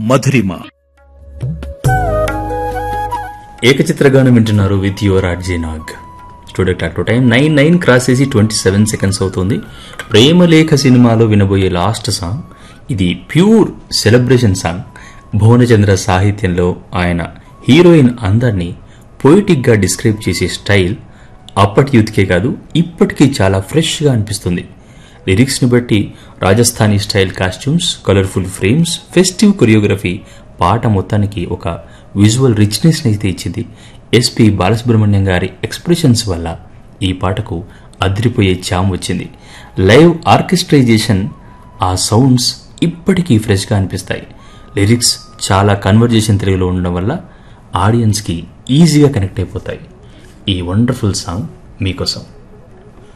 మధురిమ ఏకచిత్రగానం వింటున్నారు with your RJ Nag student at time nine nine cross చేసి ట్వంటీ సెవెన్ సెకండ్స్ అవుతుంది ప్రేమలేఖ సినిమాలో వినబోయే లాస్ట్ సాంగ్ ఇది ప్యూర్ సెలబ్రేషన్ సాంగ్ భువనచంద్ర సాహిత్యంలో ఆయన హీరోయిన్ అందాన్ని పొయిటిక్గా డిస్క్రైబ్ చేసే స్టైల్ అప్పటి యూత్కే కాదు ఇప్పటికీ చాలా ఫ్రెష్గా అనిపిస్తుంది లిరిక్స్ని బట్టి Rajasthani style costumes colourful frames festive choreography పాట మొత్తానికి ఒక విజువల్ రిచ్నెస్ అయితే ఇచ్చింది ఎస్పి బాలసుబ్రహ్మణ్యం గారి ఎక్స్ప్రెషన్స్ వల్ల ఈ పాటకు అదిరిపోయే ఛామ్ వచ్చింది లైవ్ ఆర్కెస్ట్రైజేషన్ ఆ సౌండ్స్ ఇప్పటికీ ఫ్రెష్గా అనిపిస్తాయి లిరిక్స్ చాలా కన్వర్జేషన్ తెలుగులో ఉండడం వల్ల ఆడియన్స్కి ఈజీగా కనెక్ట్ అయిపోతాయి ఈ వండర్ఫుల్ సాంగ్ మీకోసం